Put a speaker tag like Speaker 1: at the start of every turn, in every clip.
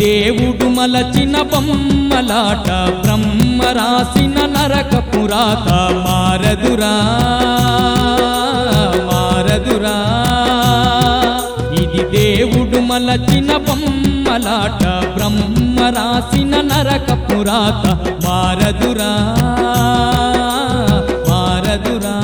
Speaker 1: దేవుడు మలచిన బొమ్మలాట బ్రహ్మ రాసిన నరక పురాత మారదురా మారదురా ఇది దేవుడు మలచిన బొమ్మలాట బ్రహ్మ రాసిన నరక పురాత మారదురా మారదురా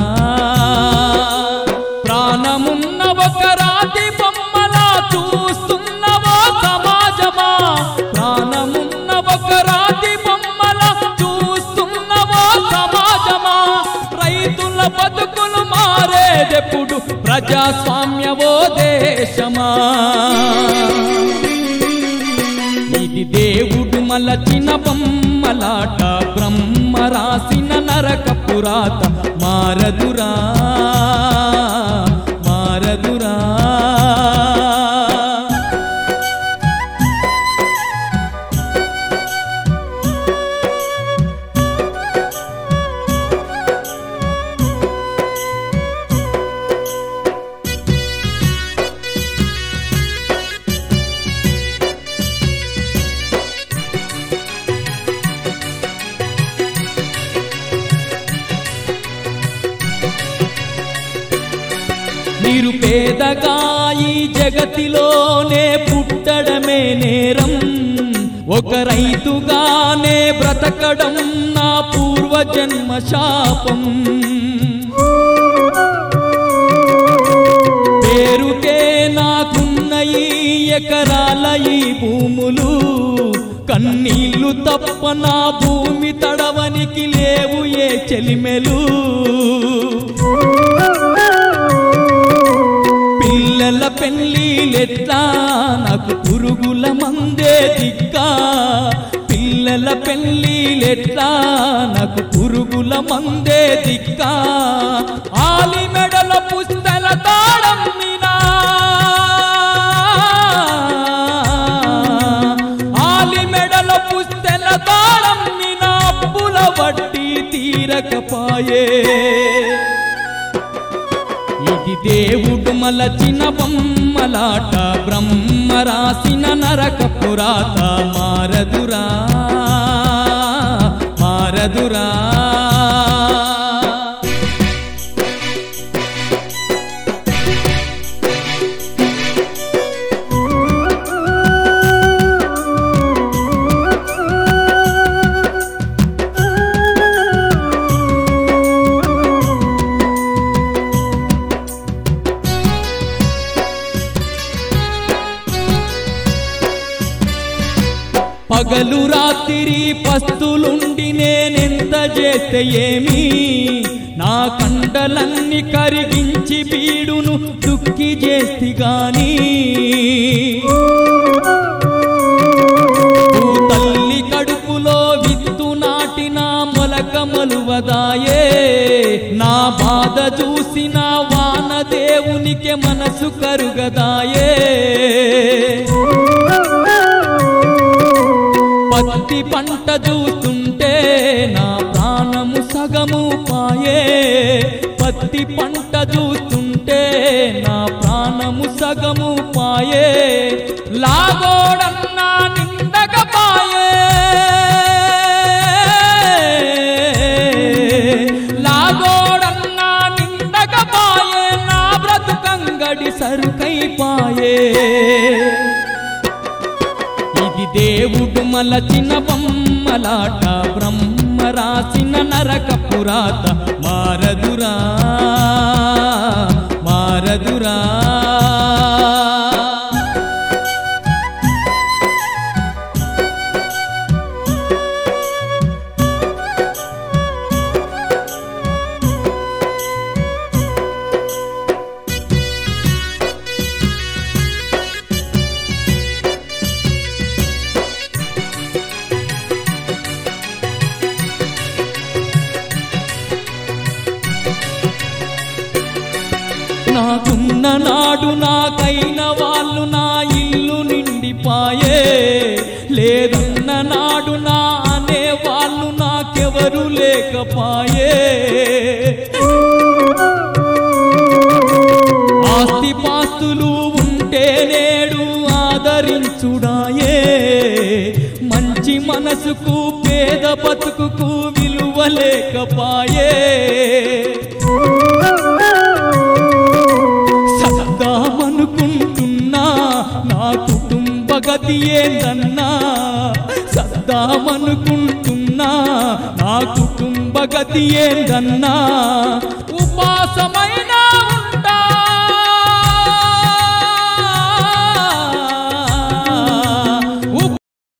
Speaker 1: ప్రాణమున్న ఒక రాతి బొమ్మలా చూస్తున్నవో సమాజమా ప్రాణమున్న ఒక రాతి బొమ్మలా చూస్తున్నవో సమాజమా రైతుల బతుకులు మారేదెప్పుడు ప్రజాస్వామ్యవో దేశమా ఇది దేవుడు మలచిన బొమ్మలాట బ్రహ్మ రాసిన నరక పురాత మారదురా మారదురా నిరుపేదగా ఈ జగతిలోనే పుట్టడమే నేరం ఒక రైతుగానే బ్రతకడం నా పూర్వజన్మ శాపం పేరుకే నాకున్న ఈ ఎకరాల ఈ భూములు కన్నీళ్లు తప్ప నా భూమి తడవనికి లేవు ఏ చెలిమెలు పిల్లల పెళ్ళిలెట్లా నాకు పురుగుల మందే దిక్కా పిల్లల పెళ్ళిలెట్లా నాకు పురుగుల మందే దిక్కా ఆలి మెడల పుస్తల తాడమ్మినా ఆలి మెడల పుస్తల తాడమ్మినా అప్పుల వడ్డీ తీరకపాయే ఇది దేవుడు మలచిన బొమ్మలాట బ్రహ్మ రాసిన నరక పురాత మారదురా మారదురా పగలు రాత్రి పస్తులుండి నేనెంత చేస్తే ఏమి నా కండలన్నీ కరిగించి బీడును దుక్కి చేస్తి గాని ఓ తల్లి కడుపులో విత్తు నాటిన మొలక మలువదాయే నా బాధ చూసిన వాన దేవునికి మనసు కరుగదాయే పత్తి పంట చూస్తుంటే నా ప్రాణము సగము పాయే పత్తి పంట చూస్తుంటే నా ప్రాణము సగము పాయే లాగోడన్నా నిండక పాయే లాగోడన్నా నిండక పాయే నా బ్రతుకంగడి సరుకై పాయే ఇది దేవుడు మలచిన బొమ్మలాట బ్రహ్మ రాసిన నరక పురాత మారదురా మారదురా నాకున్న నాడు నాకైన వాళ్ళు నా ఇల్లు నిండిపాయే లేదన్న నాడు నా అనే వాళ్ళు నాకెవరు లేకపాయే ఆస్తి పాస్తులు ఉంటే నేడు ఆదరించుడాయే మనసుకు పేద బతుకుకు విలువ లేకపాయే సద్దామనుకుంటున్నా నా కుటుంబ గతి ఏందన్నా సద్దామనుకుంటున్నా నా కుటుంబ గతి ఏందన్నా ఉపాసమైన